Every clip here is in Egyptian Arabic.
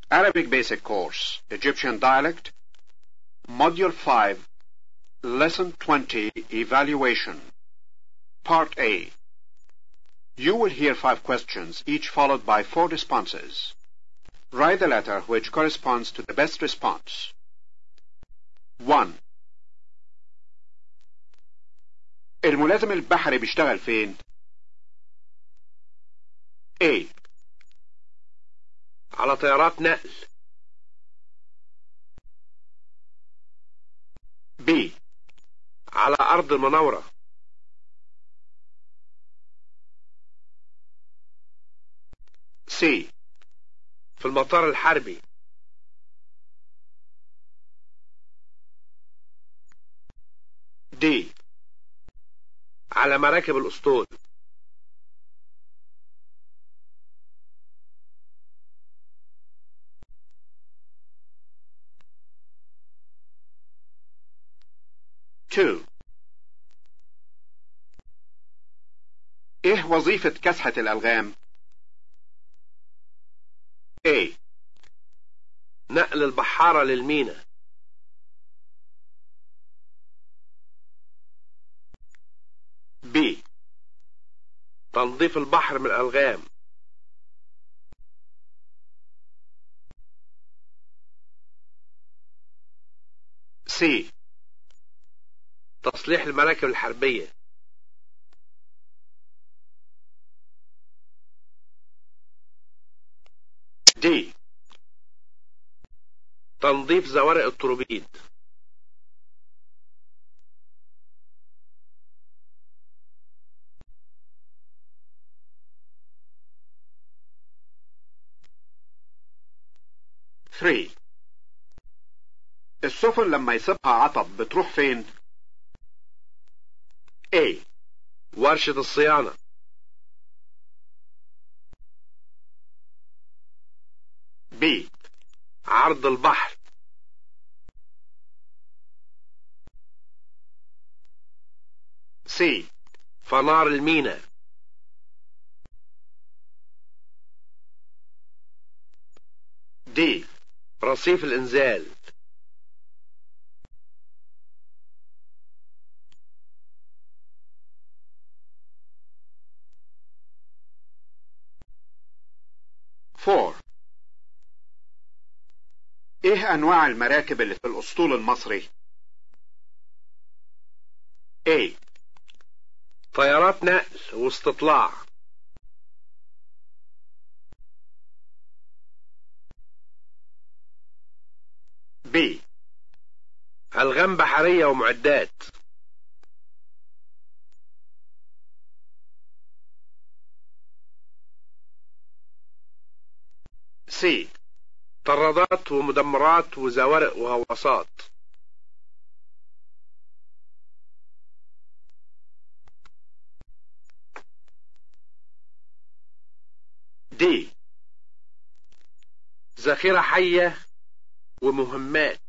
Arabic Basic Course, Egyptian Dialect, Module 5, Lesson 20, Evaluation, Part A. You will hear five questions, each followed by four responses. Write the letter which corresponds to the best response. 1. الملازم البحري بيشتغل فين؟ A. على طيارات نقل B. على أرض المناورة C. في المطار الحربي D. على مراكب الأسطول Two. ايه وظيفة كسحة الألغام؟ A. نقل البحارة للمينا B. تنظيف البحر من الألغام C. تصليح المراكب الحربية D. تنظيف زوارق الطروبيد Three. السفن لما يصيبها عطب بتروح فين؟ A. ورشة الصيانة B. عرض البحر C. فنار المينا D. رصيف الإنزال Four. ايه انواع المراكب اللي في الاسطول المصري؟ A. طيارات نقل واستطلاع B. ألغام بحرية ومعدات C. طرادات ومدمرات وزوارق وغواصات D. ذخيرة حية ومهمات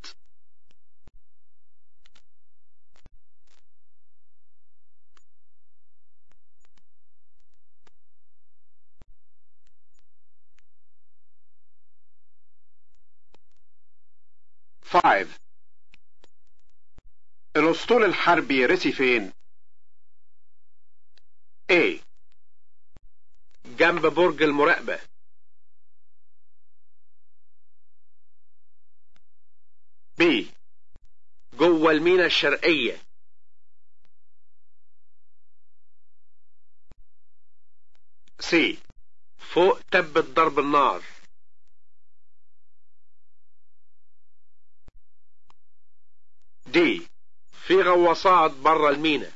Five. الاسطول الحربي رسي فين؟ A. جنب برج المراقبة B. جوه المينا الشرقية C. فوق تبة ضرب النار D. في غواصات بره المينا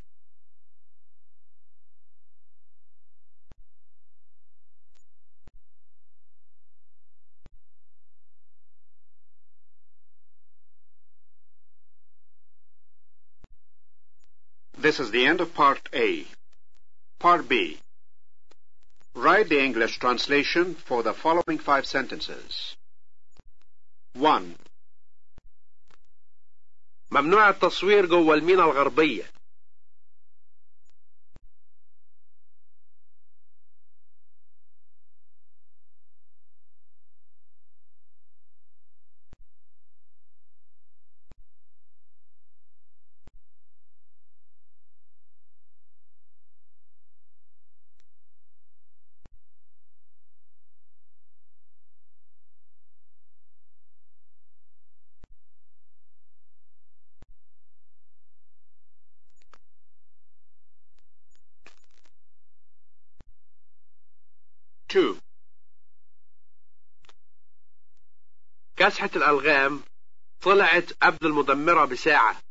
This is the end of part A. Part B. Write the English translation for the following five sentences. 1. ممنوع التصوير جوه المينا الغربية 2. كسحة الألغام طلعت قبل المدمرة بساعة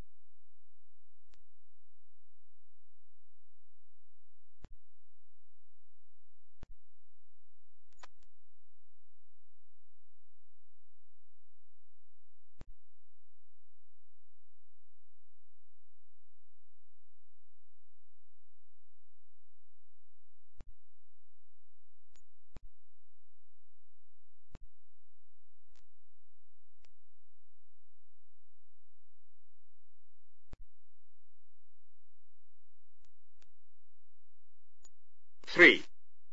Three.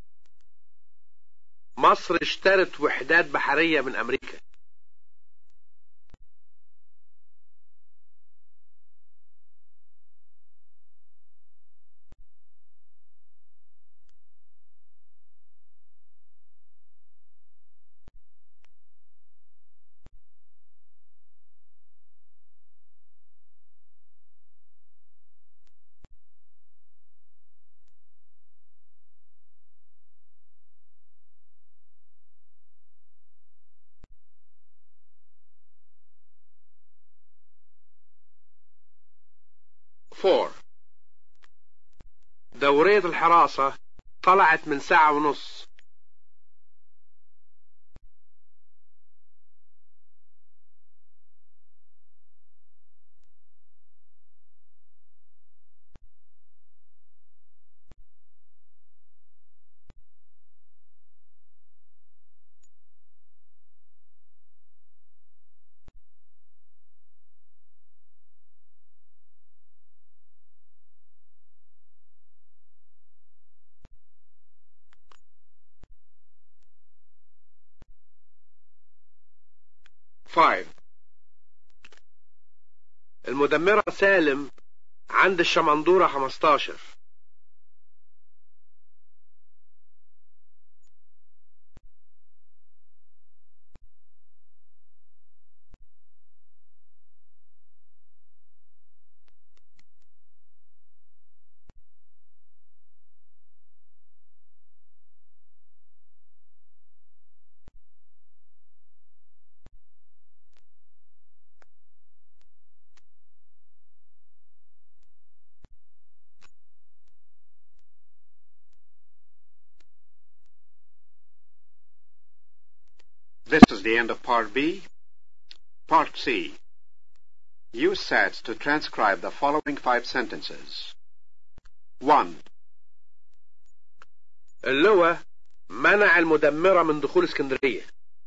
مصر اشترت وحدات بحرية من أمريكا Four. دورية الحراسة طلعت من ساعة ونص Five. المدمرة سالم عند الشمندورة 15 This is the end of Part B. Part C. Use sets to transcribe the following five sentences. 1. اللواء منع المدمرة من دخول اسكندرية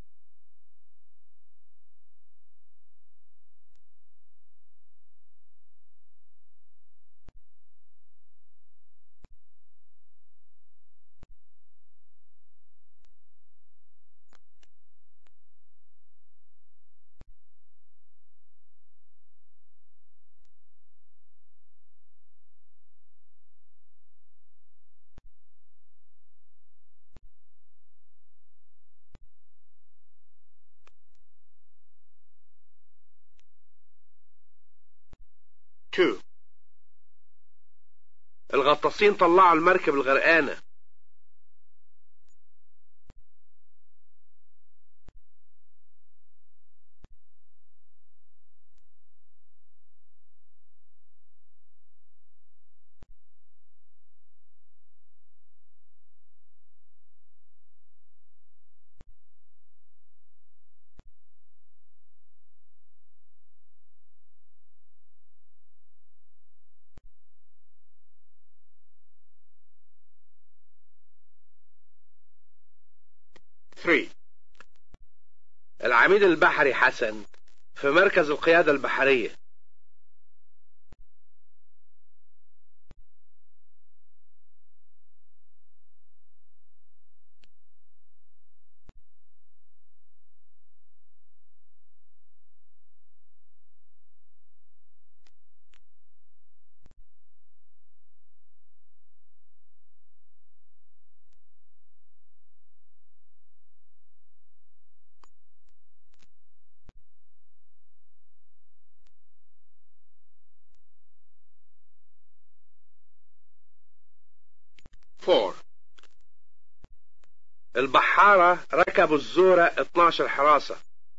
Two. الغطاسين طلعوا المركب الغرقانة Three. العميد البحري حسن في مركز القيادة البحرية Four. الحارة ركبوا الزورة 12 حراسة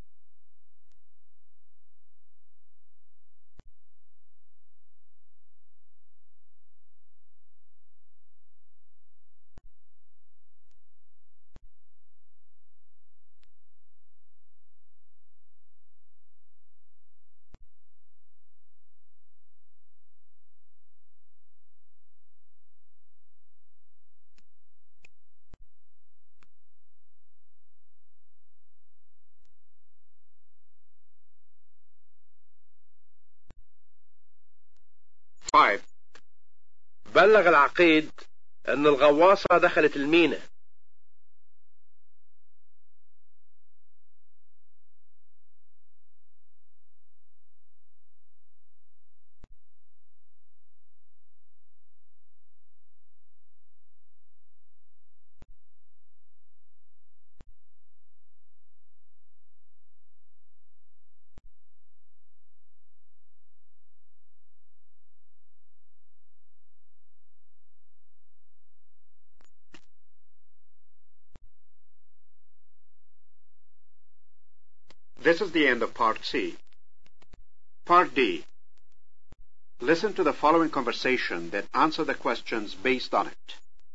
Five. بلغ العقيد ان الغواصة دخلت المينا This is the end of Part C. Part D. Listen to the following conversation that answer the questions based on it.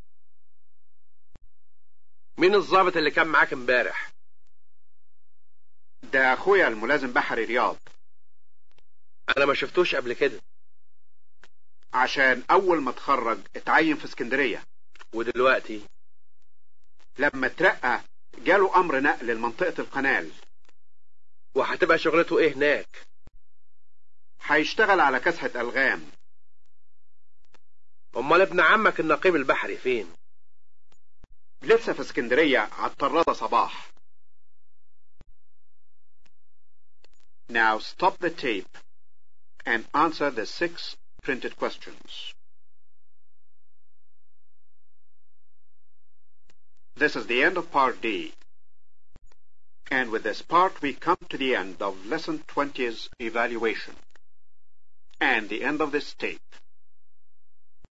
مين الضابط اللي كان معاك امبارح ده أخويا الملازم بحري رياض انا ما شفتوش قبل كده عشان أول ما اتخرج اتعين في اسكندرية ودلوقتي لما اترقى جاله أمر نقل لمنطقة القنال وهتبقى شغلته ايه هناك هيشتغل على كسحة ألغام امال ابن عمك النقيب البحري فين لسه في اسكندرية على الطرادة صباح Now stop the tape and answer the six printed questions. This is the end of Part D. And with this part, we come to the end of Lesson 20's evaluation and the end of this tape.